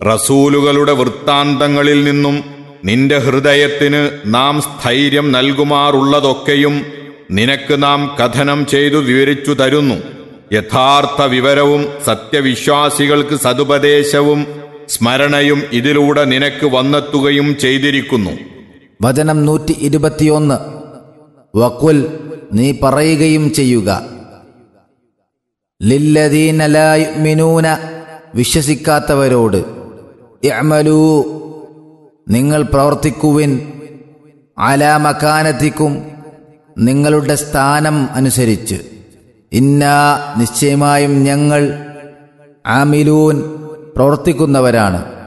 റസൂലുകളുടെ വൃത്താന്തങ്ങളിൽ നിന്നും നിന്റെ ഹൃദയത്തിന് നാം സ്ഥൈര്യം നൽകുമാറുള്ളതൊക്കെയും നിനക്ക് നാം കഥനം ചെയ്തു വിവരിച്ചു തരുന്നു യഥാർത്ഥ വിവരവും സത്യവിശ്വാസികൾക്ക് സതുപദേശവും സ്മരണയും ഇതിലൂടെ നിനക്ക് വന്നെത്തുകയും ചെയ്തിരിക്കുന്നു വചനം നൂറ്റി ഇരുപത്തിയൊന്ന് വക്കുൽ നീ പറയുകയും ചെയ്യുക ലില്ലദീനലായുമിനൂന വിശ്വസിക്കാത്തവരോട് ഇഅ്മലൂ നിങ്ങൾ പ്രവർത്തിക്കുവിൻ ആലാമക്കാനത്തിക്കും നിങ്ങളുടെ സ്ഥാനം അനുസരിച്ച് ഇന്നാ നിശ്ചയമായും ഞങ്ങൾ ആമിലൂൻ പ്രവർത്തിക്കുന്നവരാണ്